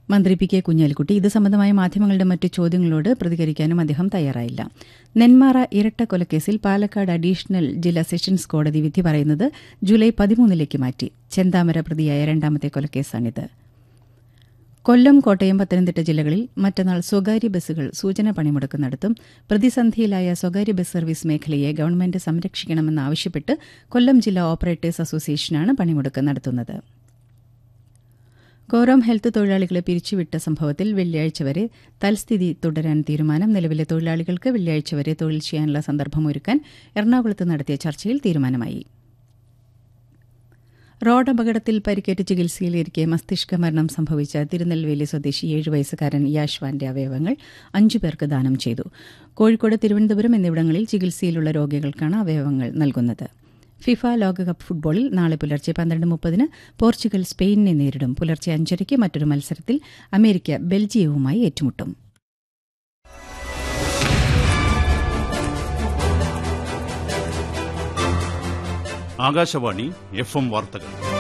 മന്ത്രി P K Kunhalikutty ഇത് സംബന്ധമായ മാധ്യമങ്ങളുടെ മറ്റു ചോദ്യങ്ങളോട് പ്രതികരിക്കാനും അദ്ദേഹം തയ്യാറായില്ല നെന്മാറ ഇരട്ട കൊലക്കേസിൽ പാലക്കാട് അഡീഷണൽ ജില്ലാ സെഷൻസ് കോടതി വിധി പറയുന്നത് ജൂലൈ പതിമൂന്നിലേക്ക് മാറ്റി ചെന്താമര പ്രതിയായ രണ്ടാമത്തെ കൊലക്കേസാണിത് കൊല്ലം കോട്ടയം പത്തനംതിട്ട ജില്ലകളിൽ മറ്റന്നാൾ സ്വകാര്യ ബസ്സുകൾ സൂചന പണിമുടക്ക് നടത്തും പ്രതിസന്ധിയിലായ സ്വകാര്യ ബസ് സർവീസ് മേഖലയെ ഗവൺമെന്റ് സംരക്ഷിക്കണമെന്നാവശ്യപ്പെട്ട് കൊല്ലം ജില്ലാ ഓപ്പറേറ്റേഴ്സ് അസോസിയേഷനാണ് പണിമുടക്ക് നടത്തുന്നത് കോറം ഹെൽത്ത് തൊഴിലാളികളെ പിരിച്ചുവിട്ട സംഭവത്തിൽ വെള്ളിയാഴ്ച വരെ തൽസ്ഥിതി തുടരാൻ തീരുമാനം നിലവിലെ തൊഴിലാളികൾക്ക് വെള്ളിയാഴ്ച വരെ തൊഴിൽ ചെയ്യാനുള്ള സന്ദർഭമൊരുക്കാൻ എറണാകുളത്ത് നടത്തിയ ചർച്ചയിൽ തീരുമാനമായി റോഡ് അപകടത്തിൽ പരിക്കേറ്റ് ചികിത്സയിലിരിക്കെ മസ്തിഷ്ക മരണം സംഭവിച്ച തിരുനെൽവേലി സ്വദേശി ഏഴ് വയസ്സുകാരൻ യാഷ്വാന്റെ അവയവങ്ങൾ അഞ്ചു പേർക്ക് ദാനം ചെയ്തു കോഴിക്കോട് തിരുവനന്തപുരം എന്നിവിടങ്ങളിൽ ചികിത്സയിലുള്ള രോഗികൾക്കാണ് അവയവങ്ങൾ നൽകുന്നത് ഫിഫ ലോകകപ്പ് ഫുട്ബോളിൽ നാളെ പുലർച്ചെ പന്ത്രണ്ട് മുപ്പതിന് പോർച്ചുഗൽ സ്പെയിനിനെ നേരിടും പുലർച്ചെ അഞ്ചരയ്ക്ക് മറ്റൊരു മത്സരത്തിൽ അമേരിക്ക ബെൽജിയവുമായി ഏറ്റുമുട്ടും ആകാശവാണി എഫ് എം വാർത്തകൾ